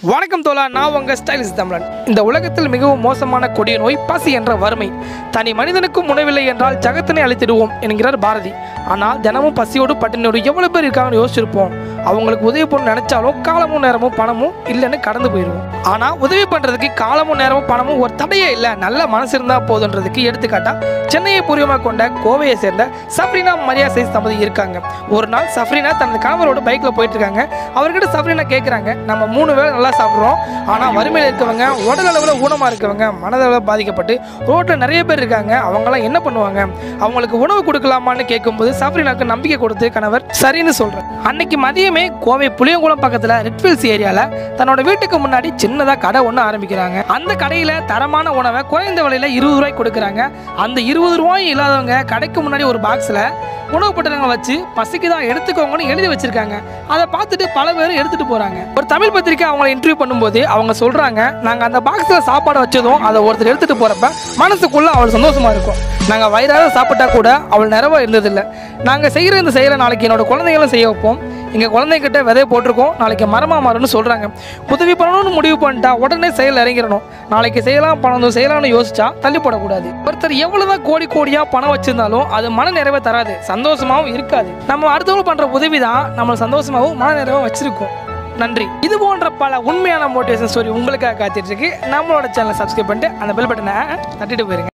வணக்கம் தோலா நான் உங்க ஸ்டைலிஷ் தமிழன் இந்த உலகத்தில் மிகவும் மோசமான கொடிய நோய் பசி என்ற வறுமை தனி மனிதனுக்கும் உணவில்லை என்றால் ஜகத்தினை அழித்திடுவோம் என்கிறார் பாரதி ஆனால் தினமும் பசியோடு பட்டினியோடு எவ்வளவு பேர் இருக்காங்கன்னு யோசிச்சிருப்போம் அவங்களுக்கு உதவி பண்ண நினைச்சாலும் காலமும் நேரமும் பணமும் இல்லைன்னு கடந்து போயிடுவோம் ஆனா உதவி பண்றதுக்கு காலமும் நேரமும் பணமும் ஒரு தடையே இல்லை நல்ல மனசு இருந்தா போதுன்றதுக்கு எடுத்துக்காட்டா சென்னையை பூர்வமாக கொண்ட கோவையை சேர்ந்த சஃப்ரினா மரியா சைஸ் தம்பதி இருக்காங்க ஒரு நாள் சஃப்ரினா தனது கணவரோட பைக்ல போயிட்டு இருக்காங்க அவர்கிட்ட சஃப்ரினா கேட்குறாங்க நம்ம மூணு வேளை நல்லா சாப்பிட்றோம் ஆனால் வறுமையில் இருக்கவங்க உடல் அளவில் ஊனமாக இருக்கவங்க மனதளவில் பாதிக்கப்பட்டு ரோட்டில் நிறைய பேர் இருக்காங்க அவங்களாம் என்ன பண்ணுவாங்க அவங்களுக்கு உணவு கொடுக்கலாமான்னு கேட்கும்போது சஃப்ரினாக்கு நம்பிக்கை கொடுத்து கணவர் சரின்னு சொல்கிறேன் அன்னைக்கு மதியமே கோவை புளியங்குளம் பக்கத்தில் ரெட்ஃபீல்ஸ் ஏரியாவில் தன்னோட வீட்டுக்கு முன்னாடி சின்னதாக கடை ஒன்று ஆரம்பிக்கிறாங்க அந்த கடையில் தரமான உணவை குறைந்த விலையில் இருபது ரூபாய்க்கு கொடுக்குறாங்க அந்த இருபது ரூபாய் இல்லாதவங்க கடைக்கு முன்னாடி ஒரு பாக்ஸில் உணவு பட்டணங்களை வச்சு பசிக்கு தான் எடுத்துக்கோங்கன்னு எழுதி வச்சிருக்காங்க அதை பார்த்துட்டு பல பேர் எடுத்துட்டு போறாங்க ஒரு தமிழ் பத்திரிக்கை அவங்கள இன்டர்வியூ பண்ணும்போது அவங்க சொல்றாங்க நாங்க அந்த பாக்ஸ்ல சாப்பாடு வச்சதும் அதை ஒருத்தர் எடுத்துட்டு போறப்ப மனசுக்குள்ள அவள் சந்தோஷமா இருக்கும் நாங்க வயிறார சாப்பிட்டா கூட அவள் நிறைவா இருந்ததில்லை நாங்க செய்யற இந்த செயலை நாளைக்கு என்னோட குழந்தைகளும் செய்ய வைப்போம் எங்க குழந்தைகிட்ட விதைய போட்டிருக்கோம் நாளைக்கு மரமா மாறும்னு சொல்றாங்க உதவி பண்ணணும்னு முடிவு பண்ணிட்டா உடனே செயல் இறங்கிடணும் நாளைக்கு செய்யலாம் பண்ணணும் செய்யலாம்னு யோசிச்சா தள்ளி போடக்கூடாது ஒருத்தர் எவ்வளவுதான் கோடி கோடியா பணம் வச்சிருந்தாலும் அது மன நிறைவை தராது சந்தோஷமாவும் இருக்காது நம்ம அடுத்தவங்க பண்ற உதவி தான் நம்ம சந்தோஷமாவும் மன நிறைவும் வச்சிருக்கோம் நன்றி இது போன்ற பல உண்மையான மோட்டிவேஷன் ஸ்டோரி உங்களுக்காக காத்துட்டு இருக்கு நம்மளோட சேனலை சப்ஸ்கிரைப் பண்ணிட்டு அந்த பெல் பட்டனை தட்டிட்டு போயிருங்க